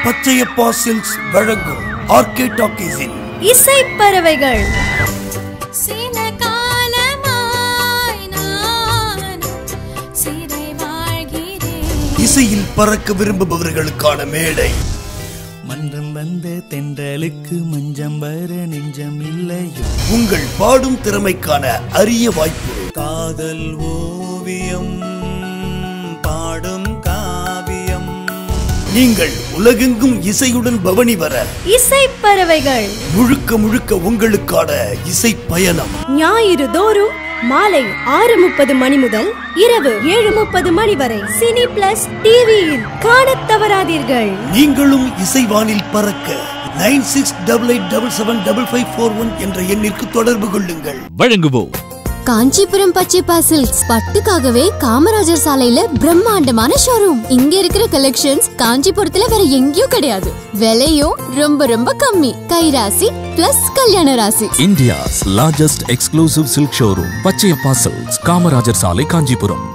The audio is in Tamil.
பச்சையப்பா சில்க்ஸ் வழங்கும் ஆர்கே டாக்கீஸின் இசை பறவைகள் சில காலமாய் நான் சிறை வாழ்கிறேன் இசையில் பறக்க விரும்புபவர்களுக்கான மேடை மன்றம் வந்த தென்றலுக்கு மஞ்சம் வர நெஞ்சம் இல்லையோ உங்கள் பாடும் திறமைக்கான அரிய வாய்ப்பு காதல் ஓவியம் பாடும் காவியம் நீங்கள் உலகெங்கும் இசையுடன் பவனி வர இசை பறவைகள் முழுக்க முழுக்க உங்களுக்கான இசை பயணம் ஞாயிறு தோறும் மாலை ஆறு முப்பது மணி முதல் இரவு ஏழு முப்பது மணி வரை சினி பிளஸ் டிவியில் காணத் தவறாதீர்கள் நீங்களும் இசைவானில் பறக்க nine six double eight double seven double five four one என்ற எண்ணிற்கு தொடர்பு கொள்ளுங்கள் வழங்குவோம் காஞ்சிபுரம் பச்சைப்பா சில்க்ஸ் பட்டுக்காகவே காமராஜர் சாலையில பிரம்மாண்டமான ஷோரூம் இங்க இருக்கிற கலெக்ஷன்ஸ் காஞ்சிபுரத்துல வேற எங்கேயும் கிடையாது விலையும் ரொம்ப ரொம்ப கம்மி கைராசி பிளஸ் கல்யாண ராசி India's largest exclusive silk showroom Pachaiyappa silks Kamarajar சாலை காஞ்சிபுரம்